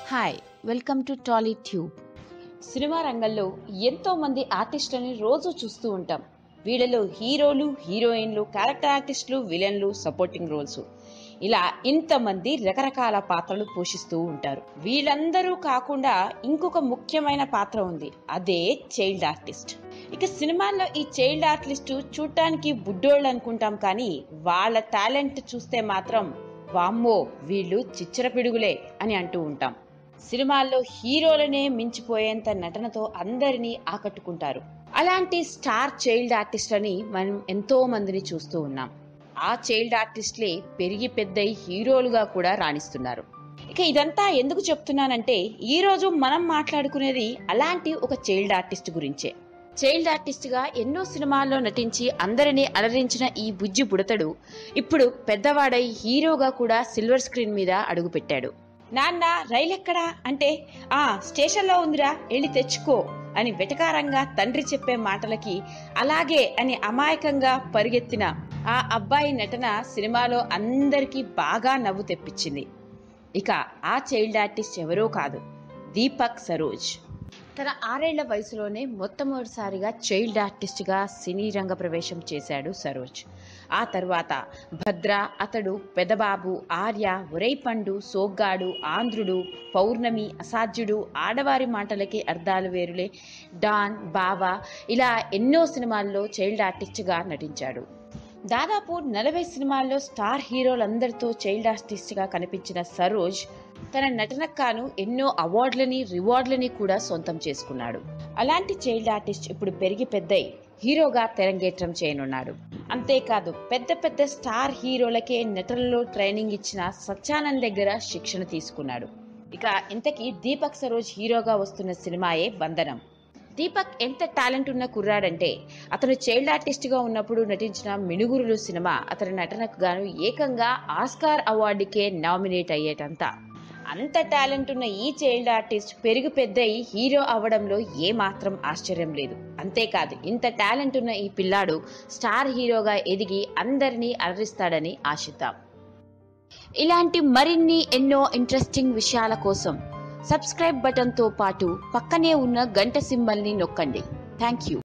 hi welcome to Tolly Tube cinema రంగంలో ఎంతో మంది ఆర్టిస్టులని రోజు చూస్తూ ఉంటాం వీళ్ళలో హీరోలు హీరోయిన్లు క్యారెక్టర్ ఆర్టిస్టులు విలన్లు సపోర్టింగ్ రోల్స్ ఇలా ఇంతమంది రకరకాల పాత్రలు పోషిస్తూ ఉంటారు వీళ్ళందరూ కాకుండా ఇంకొక ముఖ్యమైన పాత్ర ఉంది అదే చైల్డ్ ఆర్టిస్ట్ ఇక సినిమాల్లో ఈ చైల్డ్ ఆర్టిస్ట్ చూడటానికి బుడ్డోళ్ళు అనుకుంటాం కానీ వాళ్ళ టాలెంట్ చూస్తే మాత్రం వామ్మో వీళ్ళు చిచ్చర పిడుగులే అని అంటూ ఉంటాం సినిమాల్లో హీరోలనే మించిపోయేంత నటనతో అందరినీ ఆకట్టుకుంటారు అలాంటి స్టార్ చైల్డ్ ఆర్టిస్ట్లని మనం ఎంతో మందిని చూస్తూ ఉన్నాం ఆ చైల్డ్ ఆర్టిస్ట్లే పెరిగి పెద్దయి హీరోలుగా కూడా రాణిస్తున్నారు ఇక ఇదంతా ఎందుకు చెప్తున్నానంటే ఈ రోజు మనం మాట్లాడుకునేది అలాంటి ఒక చైల్డ్ ఆర్టిస్ట్ గురించే చైల్డ్ ఆర్టిస్ట్ గా ఎన్నో సినిమాల్లో నటించి అందరినీ అలరించిన ఈ బుజ్జి బుడతడు ఇప్పుడు పెద్దవాడై హీరోగా కూడా సిల్వర్ స్క్రీన్ మీద అడుగుపెట్టాడు నాన్న రైలు ఎక్కడా అంటే ఆ స్టేషన్లో ఉందిరా వెళ్ళి తెచ్చుకో అని వెటకారంగా తండ్రి చెప్పే మాటలకి అలాగే అని అమాయకంగా పరిగెత్తిన ఆ అబ్బాయి నటన సినిమాలో అందరికీ బాగా నవ్వు తెప్పించింది ఇక ఆ చైల్డ్ ఆర్టిస్ట్ ఎవరో కాదు దీపక్ సరోజ్ తన ఆరేళ్ల వయసులోనే మొట్టమొదటిసారిగా చైల్డ్ ఆర్టిస్ట్గా సినీ రంగ ప్రవేశం చేశాడు సరోజ్ ఆ తర్వాత భద్ర అతడు పెదబాబు ఆర్య ఉరైపండు సోగ్గాడు ఆంధ్రుడు పౌర్ణమి అసాధ్యుడు ఆడవారి మాటలకి అర్థాలు వేరులే డాన్ బావా ఇలా ఎన్నో సినిమాల్లో చైల్డ్ ఆర్టిస్ట్గా నటించాడు దాదాపు నలభై సినిమాల్లో స్టార్ హీరోలందరితో చైల్డ్ ఆర్టిస్ట్గా కనిపించిన సరోజ్ తన నటనకు కాను ఎన్నో అవార్డులని రివార్డులని కూడా సొంతం చేసుకున్నాడు అలాంటి చైల్డ్ ఆర్టిస్ట్ ఇప్పుడు పెరిగి పెద్దయి హీరోగా తెరంగేట్రం చేయనున్నాడు అంతేకాదు పెద్ద పెద్ద స్టార్ హీరోలకే నటనలో ట్రైనింగ్ ఇచ్చిన సత్యానంద్ దగ్గర శిక్షణ తీసుకున్నాడు ఇక ఇంతకీ దీపక్ సరోజ్ హీరోగా వస్తున్న సినిమాయే బంధనం దీపక్ ఎంత టాలెంట్ ఉన్న కుర్రాడంటే అతను చైల్డ్ ఆర్టిస్ట్గా ఉన్నప్పుడు నటించిన మినుగురులు సినిమా అతని నటనకు గాను ఏకంగా ఆస్కార్ అవార్డుకే నామినేట్ అయ్యేటంత అంత టాలెంట్ ఉన్న ఈ చైల్డ్ ఆర్టిస్ట్ పెరుగు పెద్దయి హీరో అవ్వడంలో ఏమాత్రం ఆశ్చర్యం లేదు అంతేకాదు ఇంత టాలెంట్ ఉన్న ఈ పిల్లాడు స్టార్ హీరోగా ఎదిగి అందరినీ అలరిస్తాడని ఆశిద్దాం ఇలాంటి మరిన్ని ఎన్నో ఇంట్రెస్టింగ్ విషయాల కోసం సబ్స్క్రైబ్ బటన్తో పాటు పక్కనే ఉన్న గంట సింబల్ని నొక్కండి థ్యాంక్ యూ